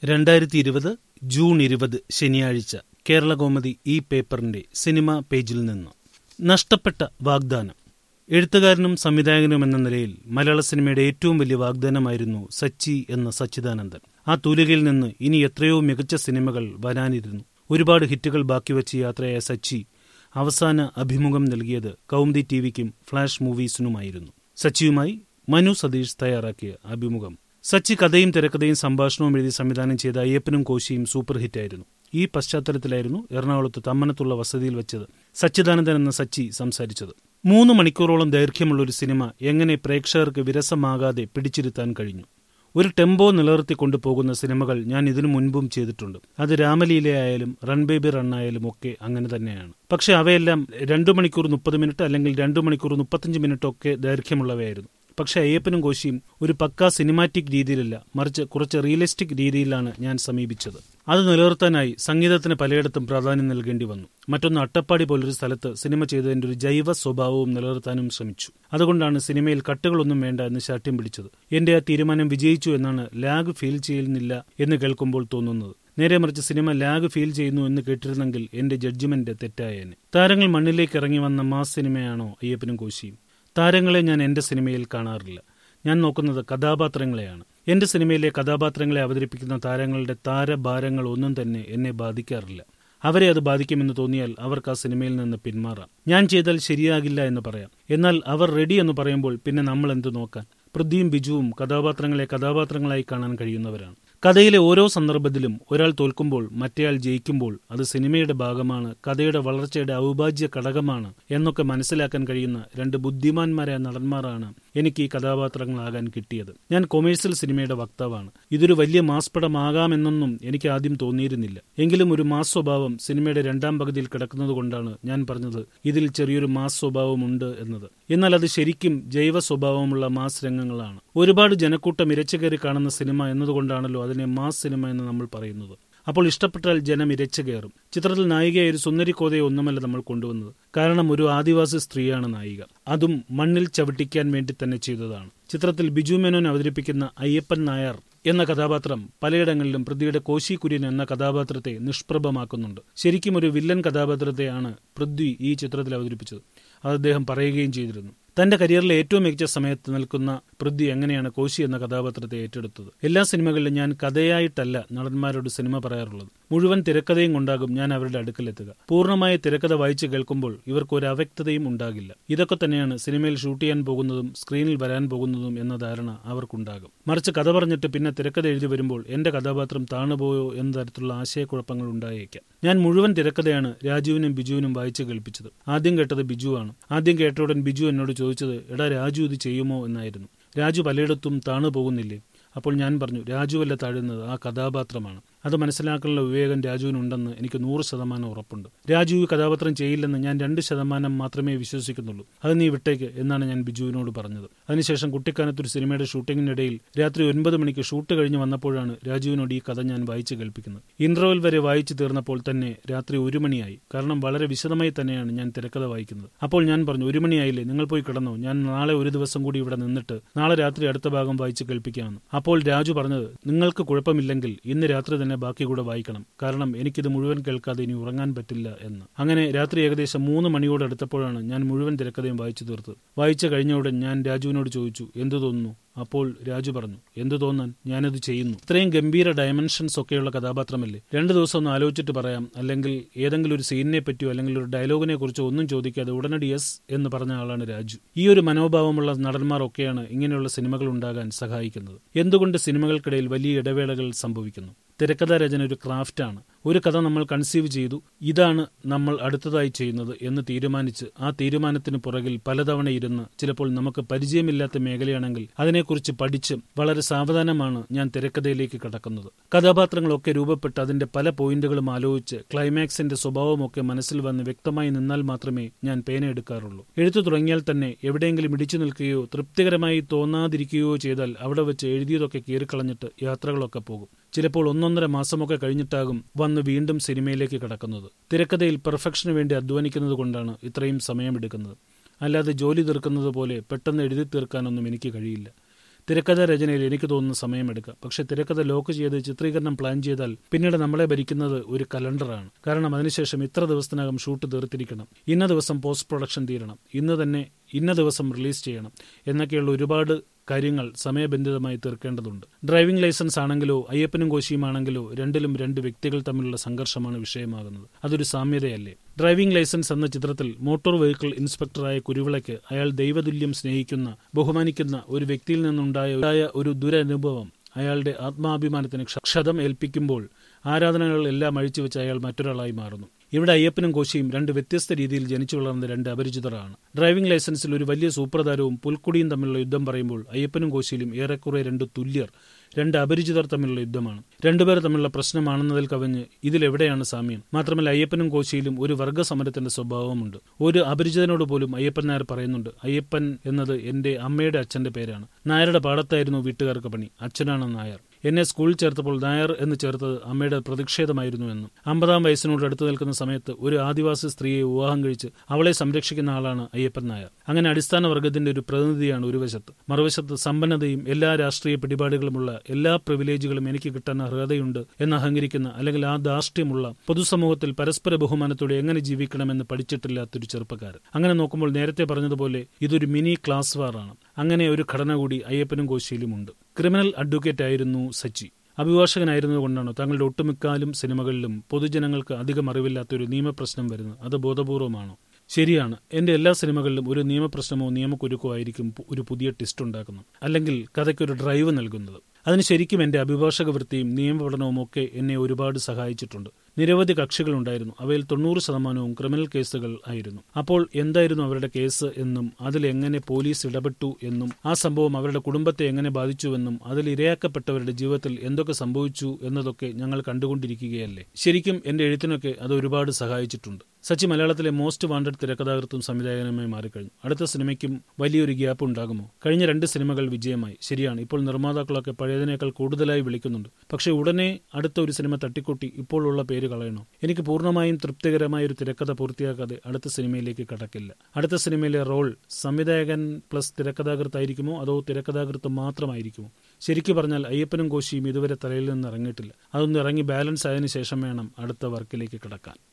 രണ്ടായിരത്തി ഇരുപത് ജൂൺ ഇരുപത് ശനിയാഴ്ച കേരളകൗമുദി ഈ പേപ്പറിന്റെ സിനിമാ പേജിൽ നിന്ന് നഷ്ടപ്പെട്ട വാഗ്ദാനം എഴുത്തുകാരനും സംവിധായകനും എന്ന നിലയിൽ മലയാള സിനിമയുടെ ഏറ്റവും വലിയ വാഗ്ദാനമായിരുന്നു സച്ചി എന്ന സച്ചിദാനന്ദൻ ആ തൂലികയിൽ നിന്ന് ഇനി എത്രയോ മികച്ച സിനിമകൾ വരാനിരുന്നു ഒരുപാട് ഹിറ്റുകൾ ബാക്കിവെച്ച് യാത്രയായ സച്ചി അവസാന അഭിമുഖം നൽകിയത് കൗമുദി ടിവിക്കും ഫ്ലാഷ് മൂവീസിനുമായിരുന്നു സച്ചിയുമായി മനു സതീഷ് തയ്യാറാക്കിയ അഭിമുഖം സച്ചി കഥയും തിരക്കഥയും സംഭാഷണവും എഴുതി സംവിധാനം ചെയ്ത അയ്യപ്പനും കോശിയും സൂപ്പർ ഹിറ്റായിരുന്നു ഈ പശ്ചാത്തലത്തിലായിരുന്നു എറണാകുളത്ത് തമ്മനത്തുള്ള വസതിയിൽ വെച്ചത് സച്ചിദാനന്ദൻ എന്ന സച്ചി സംസാരിച്ചത് മൂന്ന് മണിക്കൂറോളം ദൈർഘ്യമുള്ള ഒരു സിനിമ എങ്ങനെ പ്രേക്ഷകർക്ക് വിരസമാകാതെ പിടിച്ചിരുത്താൻ കഴിഞ്ഞു ഒരു ടെമ്പോ നിലനിർത്തി കൊണ്ടുപോകുന്ന സിനിമകൾ ഞാൻ ഇതിനു മുൻപും ചെയ്തിട്ടുണ്ട് അത് രാമലീലയായാലും റൺ ബേബി റൺ ആയാലും ഒക്കെ അങ്ങനെ തന്നെയാണ് പക്ഷെ അവയെല്ലാം രണ്ടു മണിക്കൂർ മുപ്പത് മിനിറ്റ് അല്ലെങ്കിൽ രണ്ടു മണിക്കൂർ മുപ്പത്തഞ്ച് മിനിറ്റ് ഒക്കെ ദൈർഘ്യമുള്ളവയായിരുന്നു പക്ഷെ അയ്യപ്പനും കോശിയും ഒരു പക്കാ സിനിമാറ്റിക് രീതിയിലല്ല മറിച്ച് കുറച്ച് റിയലിസ്റ്റിക് രീതിയിലാണ് ഞാൻ സമീപിച്ചത് അത് നിലനിർത്താനായി സംഗീതത്തിന് പലയിടത്തും പ്രാധാന്യം നൽകേണ്ടി വന്നു മറ്റൊന്ന് അട്ടപ്പാടി പോലൊരു സ്ഥലത്ത് സിനിമ ചെയ്തതിന്റെ ഒരു ജൈവ സ്വഭാവവും നിലനിർത്താനും ശ്രമിച്ചു അതുകൊണ്ടാണ് സിനിമയിൽ കട്ടുകളൊന്നും വേണ്ട എന്ന് ശാഠ്യം പിടിച്ചത് എന്റെ ആ തീരുമാനം വിജയിച്ചു എന്നാണ് ലാഗ് ഫീൽ ചെയ്യുന്നില്ല എന്ന് കേൾക്കുമ്പോൾ തോന്നുന്നത് നേരെ മറിച്ച് സിനിമ ലാഗ് ഫീൽ ചെയ്യുന്നു എന്ന് കേട്ടിരുന്നെങ്കിൽ എന്റെ ജഡ്ജ്മെന്റ് തെറ്റായേനെ താരങ്ങൾ മണ്ണിലേക്ക് ഇറങ്ങി വന്ന മാസ് സിനിമയാണോ അയ്യപ്പനും കോശിയും താരങ്ങളെ ഞാൻ എന്റെ സിനിമയിൽ കാണാറില്ല ഞാൻ നോക്കുന്നത് കഥാപാത്രങ്ങളെയാണ് എന്റെ സിനിമയിലെ കഥാപാത്രങ്ങളെ അവതരിപ്പിക്കുന്ന താരങ്ങളുടെ താരഭാരങ്ങൾ ഒന്നും തന്നെ എന്നെ ബാധിക്കാറില്ല അവരെ അത് ബാധിക്കുമെന്ന് തോന്നിയാൽ അവർക്ക് ആ സിനിമയിൽ നിന്ന് പിന്മാറാം ഞാൻ ചെയ്താൽ ശരിയാകില്ല എന്ന് പറയാം എന്നാൽ അവർ റെഡി എന്ന് പറയുമ്പോൾ പിന്നെ നമ്മൾ എന്ത് നോക്കാൻ പൃഥ്വിയും ബിജുവും കഥാപാത്രങ്ങളെ കഥാപാത്രങ്ങളായി കാണാൻ കഴിയുന്നവരാണ് കഥയിലെ ഓരോ സന്ദർഭത്തിലും ഒരാൾ തോൽക്കുമ്പോൾ മറ്റേയാൾ ജയിക്കുമ്പോൾ അത് സിനിമയുടെ ഭാഗമാണ് കഥയുടെ വളർച്ചയുടെ അവിഭാജ്യ ഘടകമാണ് എന്നൊക്കെ മനസ്സിലാക്കാൻ കഴിയുന്ന രണ്ട് ബുദ്ധിമാന്മാരായ നടന്മാരാണ് എനിക്ക് ഈ കഥാപാത്രങ്ങളാകാൻ കിട്ടിയത് ഞാൻ കൊമേഴ്സ്യൽ സിനിമയുടെ വക്താവാണ് ഇതൊരു വലിയ മാസ് പടമാകാമെന്നൊന്നും എനിക്ക് ആദ്യം തോന്നിയിരുന്നില്ല എങ്കിലും ഒരു മാസ് സ്വഭാവം സിനിമയുടെ രണ്ടാം പകുതിയിൽ കിടക്കുന്നതുകൊണ്ടാണ് ഞാൻ പറഞ്ഞത് ഇതിൽ ചെറിയൊരു മാസ് സ്വഭാവമുണ്ട് എന്നത് എന്നാൽ അത് ശരിക്കും ജൈവ സ്വഭാവമുള്ള മാസ് രംഗങ്ങളാണ് ഒരുപാട് ജനക്കൂട്ടം ഇരച്ചുകയറി കാണുന്ന സിനിമ എന്നതുകൊണ്ടാണല്ലോ അതിനെ മാസ് സിനിമ എന്ന് നമ്മൾ പറയുന്നത് അപ്പോൾ ഇഷ്ടപ്പെട്ടാൽ ജനം ഇരച്ചു കയറും ചിത്രത്തിൽ നായികയായ ഒരു സുന്ദരി കോതയെ ഒന്നുമല്ല നമ്മൾ കൊണ്ടുവന്നത് കാരണം ഒരു ആദിവാസി സ്ത്രീയാണ് നായിക അതും മണ്ണിൽ ചവിട്ടിക്കാൻ വേണ്ടി തന്നെ ചെയ്തതാണ് ചിത്രത്തിൽ ബിജു മേനോൻ അവതരിപ്പിക്കുന്ന അയ്യപ്പൻ നായർ എന്ന കഥാപാത്രം പലയിടങ്ങളിലും പൃഥ്വിയുടെ കോശി കുര്യൻ എന്ന കഥാപാത്രത്തെ നിഷ്പ്രഭമാക്കുന്നുണ്ട് ശരിക്കും ഒരു വില്ലൻ കഥാപാത്രത്തെയാണ് പൃഥ്വി ഈ ചിത്രത്തിൽ അവതരിപ്പിച്ചത് അത് അദ്ദേഹം പറയുകയും ചെയ്തിരുന്നു തന്റെ കരിയറിലെ ഏറ്റവും മികച്ച സമയത്ത് നിൽക്കുന്ന പൃഥ്വി എങ്ങനെയാണ് കോശി എന്ന കഥാപാത്രത്തെ ഏറ്റെടുത്തത് എല്ലാ സിനിമകളിലും ഞാൻ കഥയായിട്ടല്ല നടന്മാരോട് സിനിമ പറയാറുള്ളത് മുഴുവൻ തിരക്കഥയും കൊണ്ടാകും ഞാൻ അവരുടെ അടുക്കലെത്തുക പൂർണ്ണമായ തിരക്കഥ വായിച്ചു കേൾക്കുമ്പോൾ ഇവർക്ക് ഒരു അവ്യക്തതയും ഉണ്ടാകില്ല ഇതൊക്കെ തന്നെയാണ് സിനിമയിൽ ഷൂട്ട് ചെയ്യാൻ പോകുന്നതും സ്ക്രീനിൽ വരാൻ പോകുന്നതും എന്ന ധാരണ അവർക്കുണ്ടാകും മറിച്ച് കഥ പറഞ്ഞിട്ട് പിന്നെ തിരക്കഥ എഴുതി വരുമ്പോൾ എന്റെ കഥാപാത്രം താണുപോയോ എന്ന തരത്തിലുള്ള ആശയക്കുഴപ്പങ്ങൾ ഉണ്ടായേക്കാം ഞാൻ മുഴുവൻ തിരക്കഥയാണ് രാജുവിനും ബിജുവിനും വായിച്ചു കേൾപ്പിച്ചത് ആദ്യം കേട്ടത് ബിജുവാണ് ആദ്യം കേട്ടോടൻ ബിജു എന്നോട് ചോദിച്ചത് എടാ രാജു ഇത് ചെയ്യുമോ എന്നായിരുന്നു രാജു പലയിടത്തും താണു പോകുന്നില്ലേ അപ്പോൾ ഞാൻ പറഞ്ഞു രാജുവല്ല താഴുന്നത് ആ കഥാപാത്രമാണ് അത് മനസ്സിലാക്കാനുള്ള വിവേകം രാജുവിനുണ്ടെന്ന് എനിക്ക് നൂറ് ശതമാനം ഉറപ്പുണ്ട് രാജു ഈ കഥാപാത്രം ചെയ്യില്ലെന്ന് ഞാൻ രണ്ട് ശതമാനം മാത്രമേ വിശ്വസിക്കുന്നുള്ളൂ അത് നീ വിട്ടേക്ക് എന്നാണ് ഞാൻ ബിജുവിനോട് പറഞ്ഞത് അതിനുശേഷം കുട്ടിക്കാനത്തൊരു സിനിമയുടെ ഷൂട്ടിങ്ങിനിടയിൽ രാത്രി ഒൻപത് മണിക്ക് ഷൂട്ട് കഴിഞ്ഞ് വന്നപ്പോഴാണ് രാജുവിനോട് ഈ കഥ ഞാൻ വായിച്ചു കേൾപ്പിക്കുന്നത് ഇന്റർവെൽ വരെ വായിച്ചു തീർന്നപ്പോൾ തന്നെ രാത്രി ഒരു മണിയായി കാരണം വളരെ വിശദമായി തന്നെയാണ് ഞാൻ തിരക്കഥ വായിക്കുന്നത് അപ്പോൾ ഞാൻ പറഞ്ഞു ഒരു മണിയായില്ലേ നിങ്ങൾ പോയി കിടന്നോ ഞാൻ നാളെ ഒരു ദിവസം കൂടി ഇവിടെ നിന്നിട്ട് നാളെ രാത്രി അടുത്ത ഭാഗം വായിച്ചു കേൾപ്പിക്കാമെന്ന് അപ്പോൾ രാജു പറഞ്ഞത് നിങ്ങൾക്ക് കുഴപ്പമില്ലെങ്കിൽ ഇന്ന് രാത്രി തന്നെ ബാക്കി കൂടെ വായിക്കണം കാരണം എനിക്കിത് മുഴുവൻ കേൾക്കാതെ ഇനി ഉറങ്ങാൻ പറ്റില്ല എന്ന് അങ്ങനെ രാത്രി ഏകദേശം മൂന്ന് മണിയോട് അടുത്തപ്പോഴാണ് ഞാൻ മുഴുവൻ തിരക്കഥയും വായിച്ചു തീർത്തത് വായിച്ചു കഴിഞ്ഞ ഉടൻ ഞാൻ രാജുവിനോട് ചോദിച്ചു എന്തു തോന്നുന്നു അപ്പോൾ രാജു പറഞ്ഞു എന്തു തോന്നാൻ ഞാനത് ചെയ്യുന്നു ഇത്രയും ഗംഭീര ഡയമെൻഷൻസ് ഒക്കെയുള്ള കഥാപാത്രമല്ലേ രണ്ടു ദിവസം ഒന്ന് ആലോചിച്ചിട്ട് പറയാം അല്ലെങ്കിൽ ഏതെങ്കിലും ഒരു സീനിനെ പറ്റിയോ അല്ലെങ്കിൽ ഒരു ഡയലോഗിനെ കുറിച്ചോ ഒന്നും ചോദിക്കാതെ ഉടനടി യെസ് എന്ന് പറഞ്ഞ ആളാണ് രാജു ഈ ഒരു മനോഭാവമുള്ള നടന്മാർ ഒക്കെയാണ് ഇങ്ങനെയുള്ള സിനിമകൾ ഉണ്ടാകാൻ സഹായിക്കുന്നത് എന്തുകൊണ്ട് സിനിമകൾക്കിടയിൽ വലിയ ഇടവേളകൾ സംഭവിക്കുന്നു തിരക്കഥാ രചന ഒരു ക്രാഫ്റ്റാണ് ഒരു കഥ നമ്മൾ കൺസീവ് ചെയ്തു ഇതാണ് നമ്മൾ അടുത്തതായി ചെയ്യുന്നത് എന്ന് തീരുമാനിച്ച് ആ തീരുമാനത്തിന് പുറകിൽ പലതവണ ഇരുന്ന് ചിലപ്പോൾ നമുക്ക് പരിചയമില്ലാത്ത മേഖലയാണെങ്കിൽ അതിനെക്കുറിച്ച് പഠിച്ച് വളരെ സാവധാനമാണ് ഞാൻ തിരക്കഥയിലേക്ക് കടക്കുന്നത് കഥാപാത്രങ്ങളൊക്കെ രൂപപ്പെട്ട് അതിന്റെ പല പോയിന്റുകളും ആലോചിച്ച് ക്ലൈമാക്സിന്റെ സ്വഭാവമൊക്കെ മനസ്സിൽ വന്ന് വ്യക്തമായി നിന്നാൽ മാത്രമേ ഞാൻ പേന എടുക്കാറുള്ളൂ എഴുത്തു തുടങ്ങിയാൽ തന്നെ എവിടെയെങ്കിലും ഇടിച്ചു നിൽക്കുകയോ തൃപ്തികരമായി തോന്നാതിരിക്കുകയോ ചെയ്താൽ അവിടെ വെച്ച് എഴുതിയതൊക്കെ കീറിക്കളഞ്ഞിട്ട് യാത്രകളൊക്കെ പോകും ചിലപ്പോൾ ഒന്നൊന്നര മാസമൊക്കെ കഴിഞ്ഞിട്ടാകും വന്ന് വീണ്ടും സിനിമയിലേക്ക് കടക്കുന്നത് തിരക്കഥയിൽ പെർഫെക്ഷന് വേണ്ടി അധ്വാനിക്കുന്നത് കൊണ്ടാണ് ഇത്രയും സമയമെടുക്കുന്നത് അല്ലാതെ ജോലി തീർക്കുന്നത് പോലെ പെട്ടെന്ന് എഴുതി തീർക്കാനൊന്നും എനിക്ക് കഴിയില്ല തിരക്കഥ രചനയിൽ എനിക്ക് തോന്നുന്ന സമയമെടുക്കാം പക്ഷെ തിരക്കഥ ലോക്ക് ചെയ്ത് ചിത്രീകരണം പ്ലാൻ ചെയ്താൽ പിന്നീട് നമ്മളെ ഭരിക്കുന്നത് ഒരു കലണ്ടറാണ് കാരണം അതിനുശേഷം ഇത്ര ദിവസത്തിനകം ഷൂട്ട് തീർത്തിരിക്കണം ഇന്ന ദിവസം പോസ്റ്റ് പ്രൊഡക്ഷൻ തീരണം ഇന്ന് തന്നെ ഇന്ന ദിവസം റിലീസ് ചെയ്യണം എന്നൊക്കെയുള്ള ഒരുപാട് കാര്യങ്ങൾ സമയബന്ധിതമായി തീർക്കേണ്ടതുണ്ട് ഡ്രൈവിംഗ് ലൈസൻസ് ആണെങ്കിലോ അയ്യപ്പനും കോശിയുമാണെങ്കിലോ രണ്ടിലും രണ്ട് വ്യക്തികൾ തമ്മിലുള്ള സംഘർഷമാണ് വിഷയമാകുന്നത് അതൊരു സാമ്യതയല്ലേ ഡ്രൈവിംഗ് ലൈസൻസ് എന്ന ചിത്രത്തിൽ മോട്ടോർ വെഹിക്കിൾ ഇൻസ്പെക്ടറായ കുരുവിളയ്ക്ക് അയാൾ ദൈവതുല്യം സ്നേഹിക്കുന്ന ബഹുമാനിക്കുന്ന ഒരു വ്യക്തിയിൽ നിന്നുണ്ടായ ഒരു ദുരനുഭവം അയാളുടെ ആത്മാഭിമാനത്തിന് ക്ഷതം ഏൽപ്പിക്കുമ്പോൾ ആരാധനകൾ എല്ലാം അഴിച്ചുവെച്ച് അയാൾ മറ്റൊരാളായി മാറുന്നു ഇവിടെ അയ്യപ്പനും കോശിയും രണ്ട് വ്യത്യസ്ത രീതിയിൽ ജനിച്ചു വളർന്ന രണ്ട് അപരിചിതരാണ് ഡ്രൈവിംഗ് ലൈസൻസിൽ ഒരു വലിയ സൂപ്രധാരവും പുൽക്കുടിയും തമ്മിലുള്ള യുദ്ധം പറയുമ്പോൾ അയ്യപ്പനും കോശിയിലും ഏറെക്കുറെ രണ്ട് തുല്യർ രണ്ട് അപരിചിതർ തമ്മിലുള്ള യുദ്ധമാണ് രണ്ടുപേർ തമ്മിലുള്ള പ്രശ്നമാണെന്നതിൽ കവിഞ്ഞ് ഇതിലെവിടെയാണ് സാമ്യം മാത്രമല്ല അയ്യപ്പനും കോശിയിലും ഒരു വർഗ്ഗസമരത്തിന്റെ സ്വഭാവമുണ്ട് ഒരു അപരിചിതനോട് പോലും അയ്യപ്പൻ നായർ പറയുന്നുണ്ട് അയ്യപ്പൻ എന്നത് എന്റെ അമ്മയുടെ അച്ഛന്റെ പേരാണ് നായരുടെ പാടത്തായിരുന്നു വീട്ടുകാർക്ക് പണി അച്ഛനാണ് നായർ എന്നെ സ്കൂളിൽ ചേർത്തപ്പോൾ നായർ എന്ന് ചേർത്തത് അമ്മയുടെ പ്രതിഷേധമായിരുന്നു എന്നും അമ്പതാം വയസ്സിനോട് അടുത്തു നിൽക്കുന്ന സമയത്ത് ഒരു ആദിവാസി സ്ത്രീയെ വിവാഹം കഴിച്ച് അവളെ സംരക്ഷിക്കുന്ന ആളാണ് അയ്യപ്പൻ നായർ അങ്ങനെ അടിസ്ഥാന വർഗത്തിന്റെ ഒരു പ്രതിനിധിയാണ് ഒരു വശത്ത് മറുവശത്ത് സമ്പന്നതയും എല്ലാ രാഷ്ട്രീയ പിടിപാടുകളുമുള്ള എല്ലാ പ്രിവിലേജുകളും എനിക്ക് കിട്ടാൻ അർഹതയുണ്ട് എന്ന് അഹങ്കരിക്കുന്ന അല്ലെങ്കിൽ ആ ധാർഷ്ട്യമുള്ള പൊതുസമൂഹത്തിൽ പരസ്പര ബഹുമാനത്തോടെ എങ്ങനെ ജീവിക്കണമെന്ന് പഠിച്ചിട്ടില്ലാത്തൊരു ചെറുപ്പക്കാരൻ അങ്ങനെ നോക്കുമ്പോൾ നേരത്തെ പറഞ്ഞതുപോലെ ഇതൊരു മിനി ക്ലാസ് വാറാണ് അങ്ങനെ ഒരു ഘടന കൂടി അയ്യപ്പനും കോശിയിലുമുണ്ട് ക്രിമിനൽ അഡ്വക്കേറ്റ് ആയിരുന്നു സച്ചി അഭിഭാഷകനായിരുന്നതുകൊണ്ടാണ് തങ്ങളുടെ ഒട്ടുമിക്കാലും സിനിമകളിലും പൊതുജനങ്ങൾക്ക് അധികം അറിവില്ലാത്ത ഒരു നിയമപ്രശ്നം വരുന്നത് അത് ബോധപൂർവമാണോ ശരിയാണ് എന്റെ എല്ലാ സിനിമകളിലും ഒരു നിയമപ്രശ്നമോ നിയമക്കുരുക്കോ ആയിരിക്കും ഒരു പുതിയ ടിസ്റ്റ് ഉണ്ടാക്കുന്നത് അല്ലെങ്കിൽ കഥയ്ക്കൊരു ഡ്രൈവ് നൽകുന്നത് അതിന് ശരിക്കും എന്റെ അഭിഭാഷക വൃത്തിയും നിയമപഠനവും ഒക്കെ എന്നെ ഒരുപാട് സഹായിച്ചിട്ടുണ്ട് നിരവധി കക്ഷികളുണ്ടായിരുന്നു അവയിൽ തൊണ്ണൂറ് ശതമാനവും ക്രിമിനൽ കേസുകൾ ആയിരുന്നു അപ്പോൾ എന്തായിരുന്നു അവരുടെ കേസ് എന്നും അതിൽ എങ്ങനെ പോലീസ് ഇടപെട്ടു എന്നും ആ സംഭവം അവരുടെ കുടുംബത്തെ എങ്ങനെ ബാധിച്ചുവെന്നും അതിൽ ഇരയാക്കപ്പെട്ടവരുടെ ജീവിതത്തിൽ എന്തൊക്കെ സംഭവിച്ചു എന്നതൊക്കെ ഞങ്ങൾ കണ്ടുകൊണ്ടിരിക്കുകയല്ലേ ശരിക്കും എന്റെ എഴുത്തിനൊക്കെ അത് ഒരുപാട് സഹായിച്ചിട്ടുണ്ട് സച്ചി മലയാളത്തിലെ മോസ്റ്റ് വാണ്ടഡ് തിരക്കഥാകൃത്തും സംവിധായകനുമായി മാറിക്കഴിഞ്ഞു അടുത്ത സിനിമയ്ക്കും വലിയൊരു ഗ്യാപ്പ് ഉണ്ടാകുമോ കഴിഞ്ഞ രണ്ട് സിനിമകൾ വിജയമായി ശരിയാണ് ഇപ്പോൾ നിർമ്മാതാക്കളൊക്കെ പഴയതിനേക്കാൾ കൂടുതലായി വിളിക്കുന്നുണ്ട് പക്ഷെ ഉടനെ അടുത്ത ഒരു സിനിമ തട്ടിക്കൂട്ടി ഇപ്പോൾ ഉള്ള പേര് കളയണോ എനിക്ക് പൂർണ്ണമായും തൃപ്തികരമായ ഒരു തിരക്കഥ പൂർത്തിയാക്കാതെ അടുത്ത സിനിമയിലേക്ക് കടക്കില്ല അടുത്ത സിനിമയിലെ റോൾ സംവിധായകൻ പ്ലസ് തിരക്കഥാകൃത്തായിരിക്കുമോ അതോ തിരക്കഥാകൃത്ത് മാത്രമായിരിക്കുമോ ശരിക്കു പറഞ്ഞാൽ അയ്യപ്പനും കോശിയും ഇതുവരെ തലയിൽ നിന്ന് ഇറങ്ങിയിട്ടില്ല അതൊന്ന് ഇറങ്ങി ബാലൻസ് ആയതിനു ശേഷം വേണം അടുത്ത വർക്കിലേക്ക് കിടക്കാൻ